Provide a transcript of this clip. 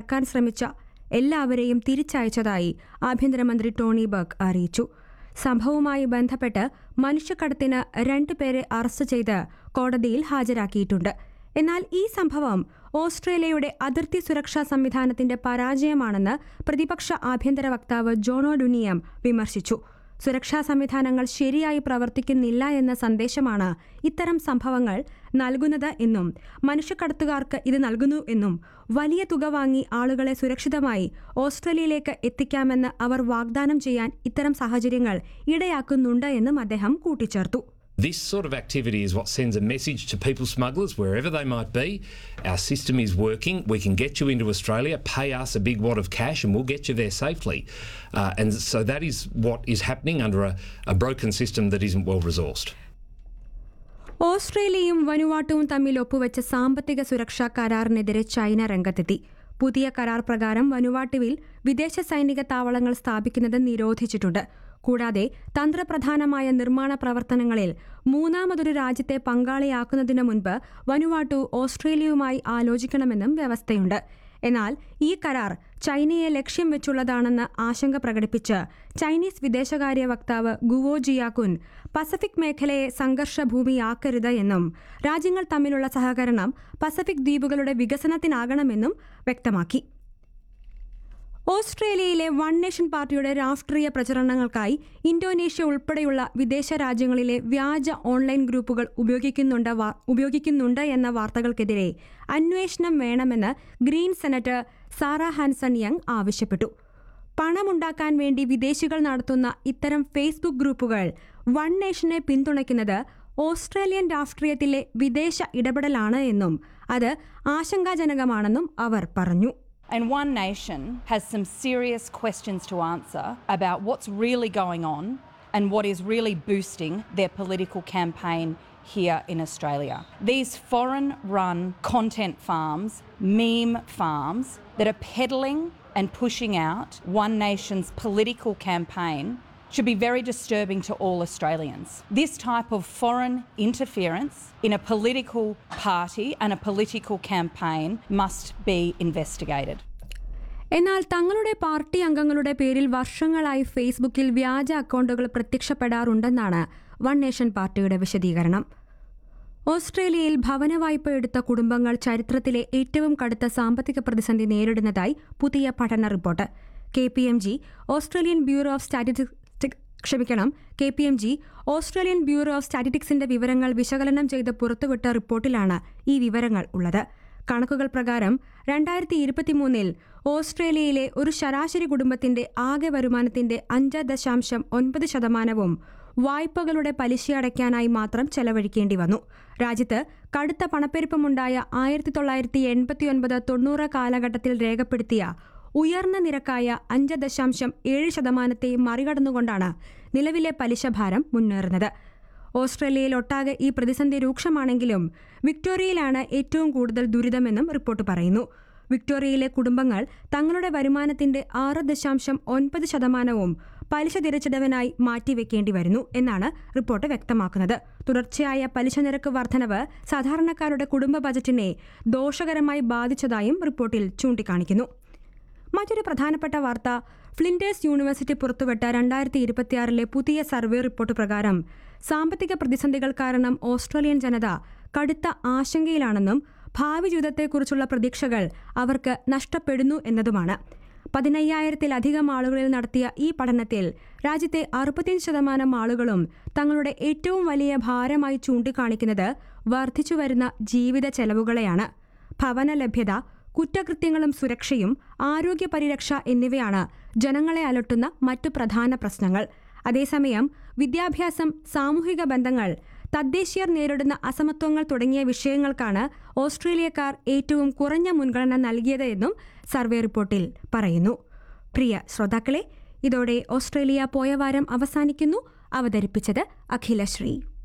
കടക്കാൻ ശ്രമിച്ച എല്ലാവരെയും തിരിച്ചയച്ചതായി ആഭ്യന്തരമന്ത്രി ടോണി ബർഗ് അറിയിച്ചു സംഭവവുമായി ബന്ധപ്പെട്ട് മനുഷ്യക്കടത്തിന് രണ്ടുപേരെ അറസ്റ്റ് ചെയ്ത് കോടതിയിൽ ഹാജരാക്കിയിട്ടുണ്ട് എന്നാൽ ഈ സംഭവം ഓസ്ട്രേലിയയുടെ അതിർത്തി സുരക്ഷാ സംവിധാനത്തിന്റെ പരാജയമാണെന്ന് പ്രതിപക്ഷ ആഭ്യന്തര വക്താവ് ജോണോ ഡുനിയം വിമർശിച്ചു സുരക്ഷാ സംവിധാനങ്ങൾ ശരിയായി പ്രവർത്തിക്കുന്നില്ല എന്ന സന്ദേശമാണ് ഇത്തരം സംഭവങ്ങൾ നൽകുന്നത് എന്നും മനുഷ്യക്കടത്തുകാർക്ക് ഇത് നൽകുന്നു എന്നും വലിയ തുക വാങ്ങി ആളുകളെ സുരക്ഷിതമായി ഓസ്ട്രേലിയയിലേക്ക് എത്തിക്കാമെന്ന് അവർ വാഗ്ദാനം ചെയ്യാൻ ഇത്തരം സാഹചര്യങ്ങൾ ഇടയാക്കുന്നുണ്ട് എന്നും അദ്ദേഹം കൂട്ടിച്ചേർത്തു This sort of activity is what sends a message to people smugglers, wherever they might be. Our system is working. We can get you into Australia, pay us a big wad of cash, and we'll get you there safely. Uh, and so that is what is happening under a, a broken system that isn't well resourced. ഓസ്ട്രേലിയയും വനുവാട്ടുവും തമ്മിൽ ഒപ്പുവെച്ച സാമ്പത്തിക സുരക്ഷാ കരാറിനെതിരെ China രംഗത്തെത്തി പുതിയ കരാർ പ്രകാരം വനുവാട്ടുവിൽ വിദേശ സൈനിക താവളങ്ങൾ സ്ഥാപിക്കുന്നത് നിരോധിച്ചിട്ടുണ്ട് കൂടാതെ തന്ത്രപ്രധാനമായ നിർമ്മാണ പ്രവർത്തനങ്ങളിൽ മൂന്നാമതൊരു രാജ്യത്തെ പങ്കാളിയാക്കുന്നതിന് മുൻപ് വനുവാട്ടു ഓസ്ട്രേലിയയുമായി ആലോചിക്കണമെന്നും വ്യവസ്ഥയുണ്ട് എന്നാൽ ഈ കരാർ ചൈനയെ ലക്ഷ്യം വെച്ചുള്ളതാണെന്ന് ആശങ്ക പ്രകടിപ്പിച്ച് ചൈനീസ് വിദേശകാര്യ വക്താവ് ഗുവോ ജിയാകുൻ പസഫിക് മേഖലയെ സംഘർഷഭൂമിയാക്കരുത് എന്നും രാജ്യങ്ങൾ തമ്മിലുള്ള സഹകരണം പസഫിക് ദ്വീപുകളുടെ വികസനത്തിനാകണമെന്നും വ്യക്തമാക്കി ഓസ്ട്രേലിയയിലെ വൺ നേഷൻ പാർട്ടിയുടെ രാഷ്ട്രീയ പ്രചരണങ്ങൾക്കായി ഇന്തോനേഷ്യ ഉൾപ്പെടെയുള്ള വിദേശ രാജ്യങ്ങളിലെ വ്യാജ ഓൺലൈൻ ഗ്രൂപ്പുകൾ ഉപയോഗിക്കുന്നുണ്ട് വാ- ഉപയോഗിക്കുന്നുണ്ട് എന്ന വാർത്തകൾക്കെതിരെ അന്വേഷണം വേണമെന്ന് green senator Sarah Hanson Young ആവശ്യപ്പെട്ടു പണമുണ്ടാക്കാൻ വേണ്ടി വിദേശികൾ നടത്തുന്ന ഇത്തരം ഫേസ്ബുക്ക് ഗ്രൂപ്പുകൾ വൺ നേഷനെ പിന്തുണയ്ക്കുന്നത് ഓസ്ട്രേലിയൻ രാഷ്ട്രീയത്തിലെ വിദേശ ഇടപെടലാണ് എന്നും അത് ആശങ്കാജനകമാണെന്നും അവർ പറഞ്ഞു And One Nation has some serious questions to answer about what's really going on and what is really boosting their political campaign here in Australia. These foreign run content farms, meme farms, that are peddling and pushing out One Nation's political campaign should be very disturbing to all Australians. This type of foreign interference in a political party and a political campaign must be investigated. എന്നാൽ തങ്ങളുടെ party അംഗങ്ങളുടെ പേരിൽ വർഷങ്ങളായി ഫേസ്ബുക്കിൽ വ്യാജ അക്കൗണ്ടുകൾ പ്രത്യക്ഷപ്പെടാറുണ്ടെന്നാണ് one nation പാർട്ടിയുടെ വിശദീകരണം ഓസ്ട്രേലിയയിൽ ഭവന വായ്പ എടുത്ത കുടുംബങ്ങൾ ചരിത്രത്തിലെ ഏറ്റവും കടുത്ത സാമ്പത്തിക പ്രതിസന്ധി നേരിടുന്നതായി പുതിയ പഠന report K P M G Australian bureau of statistic ക്ഷമിക്കണം K P M G Australian bureau of സ്റ്റാറ്റിസ്റ്റിക്സിന്റെ വിവരങ്ങൾ വിശകലനം ചെയ്ത് പുറത്തുവിട്ട റിപ്പോർട്ടിലാണ് ഈ വിവരങ്ങൾ ഉള്ളത് കണക്കുകൾ പ്രകാരം രണ്ടായിരത്തി ഇരുപത്തിമൂന്നിൽ ഓസ്ട്രേലിയയിലെ ഒരു ശരാശരി കുടുംബത്തിന്റെ ആകെ വരുമാനത്തിന്റെ അഞ്ച് ദശാംശം ഒൻപത് ശതമാനവും വായ്പകളുടെ പലിശ അടയ്ക്കാനായി മാത്രം ചെലവഴിക്കേണ്ടി വന്നു രാജ്യത്ത് കടുത്ത പണപ്പെരുപ്പമുണ്ടായ ആയിരത്തി തൊള്ളായിരത്തി എൺപത്തിയൊൻപത് തൊണ്ണൂറ് കാലഘട്ടത്തിൽ രേഖപ്പെടുത്തിയ ഉയർന്ന നിരക്കായ അഞ്ച് ദശാംശം ഏഴ് ശതമാനത്തെ മറികടന്നുകൊണ്ടാണ് നിലവിലെ പലിശഭാരം മുന്നേറുന്നത് ഓസ്ട്രേലിയയിൽ ഒട്ടാകെ ഈ പ്രതിസന്ധി രൂക്ഷമാണെങ്കിലും വിക്ടോറിയയിലാണ് ഏറ്റവും കൂടുതൽ ദുരിതമെന്നും റിപ്പോർട്ട് പറയുന്നു വിക്ടോറിയയിലെ കുടുംബങ്ങൾ തങ്ങളുടെ വരുമാനത്തിന്റെ ആറ് ദശാംശം ഒൻപത് ശതമാനവും പലിശ തിരിച്ചടവിനായി മാറ്റിവെക്കേണ്ടി വരുന്നു എന്നാണ് റിപ്പോർട്ട് വ്യക്തമാക്കുന്നത് തുടർച്ചയായ പലിശ നിരക്ക് വർധനവ് സാധാരണക്കാരുടെ കുടുംബ ബജറ്റിനെ ദോഷകരമായി ബാധിച്ചതായും റിപ്പോർട്ടിൽ ചൂണ്ടിക്കാണിക്കുന്നു മറ്റൊരു പ്രധാനപ്പെട്ട വാർത്ത ഫ്ലിൻഡേഴ്സ് യൂണിവേഴ്സിറ്റി പുറത്തുവിട്ട രണ്ടായിരത്തി ഇരുപത്തിയാറിലെ പുതിയ സർവേ റിപ്പോർട്ട് പ്രകാരം സാമ്പത്തിക പ്രതിസന്ധികൾ കാരണം ഓസ്ട്രേലിയൻ ജനത കടുത്ത ആശങ്കയിലാണെന്നും ഭാവി ജീവിതത്തെക്കുറിച്ചുള്ള പ്രതീക്ഷകൾ അവർക്ക് നഷ്ടപ്പെടുന്നു എന്നതുമാണ് പതിനയ്യായിരത്തിലധികം ആളുകളിൽ നടത്തിയ ഈ പഠനത്തിൽ രാജ്യത്തെ അറുപത്തിയഞ്ച് ശതമാനം ആളുകളും തങ്ങളുടെ ഏറ്റവും വലിയ ഭാരമായി ചൂണ്ടിക്കാണിക്കുന്നത് വർദ്ധിച്ചുവരുന്ന ജീവിത ചെലവുകളെയാണ് ഭവന ലഭ്യത കുറ്റകൃത്യങ്ങളും സുരക്ഷയും ആരോഗ്യ പരിരക്ഷ എന്നിവയാണ് ജനങ്ങളെ അലട്ടുന്ന മറ്റു പ്രധാന പ്രശ്നങ്ങൾ അതേസമയം വിദ്യാഭ്യാസം സാമൂഹിക ബന്ധങ്ങൾ തദ്ദേശീയർ നേരിടുന്ന അസമത്വങ്ങൾ തുടങ്ങിയ വിഷയങ്ങൾക്കാണ് ഓസ്ട്രേലിയക്കാർ ഏറ്റവും കുറഞ്ഞ മുൻഗണന നൽകിയത് എന്നും സർവേ റിപ്പോർട്ടിൽ പറയുന്നു പ്രിയ ശ്രോതാക്കളെ ഇതോടെ ഓസ്ട്രേലിയ പോയ വാരം അവസാനിക്കുന്നു അവതരിപ്പിച്ചത് അഖിലശ്രീ